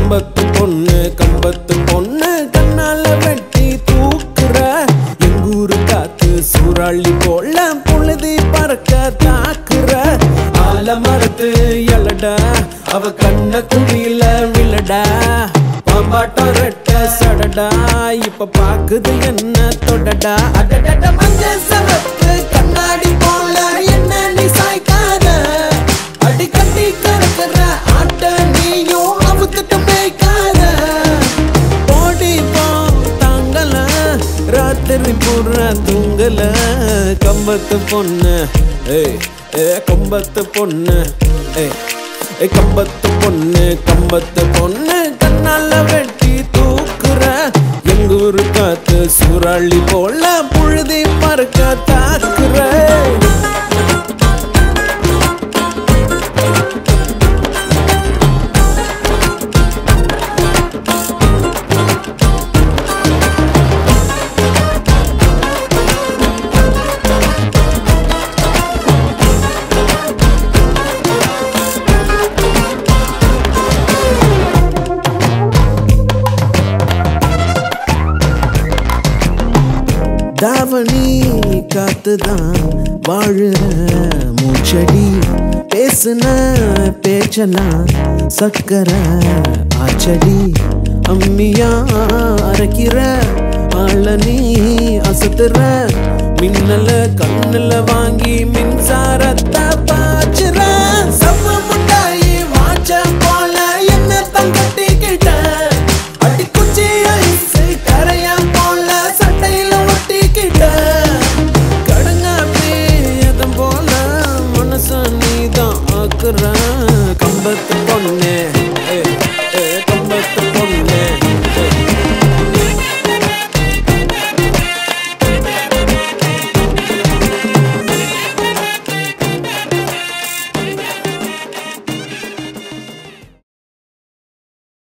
கம்பத்து பொண்ணு கம்பத்து பொண்ணு கண்ணால வெட்டி தூக்குற எங்கூரு காத்து சூறாளி போல புழுதி பறக்க தாக்குற ஆல மரத்து எலடா அவ கண்ண குழியில விழடா பாம்பாட்டம் ரெட்ட சடடா இப்ப பாக்குது என்ன தொடடா அடடட மஞ்ச சவத்து கண்ணாடி போல என்ன நீ சாய்க்காத அடி கட்டி கறக்குற ஆட்ட நீயும் அவுத்துட்டு மேய்க்காத ஓடி போ தாங்கல ராத்திரி பூரா தூங்கல கம்பத்து பொண்ணு ஏய் ஏ கம்பத்து பொண்ணு ஏய் ஏய் கம்பத்து பொண்ணு கம்பத்து பொண்ணு கண்ணால வெட்டி தூக்குற எங்கூரு காத்து சூறாளி போல புழுதி மறக்க தாக்குற தாவணி காத்துதான் வாழுற மூச்சடி பேசுன பேச்செல்லாம் சக்கர ஆச்சடி அம்மியா அரைக்கிற ஆள நீ அசத்துற மின்னல கண்ணுல வாங்கி மின்சாரத்தை பாச்சுற சப்ப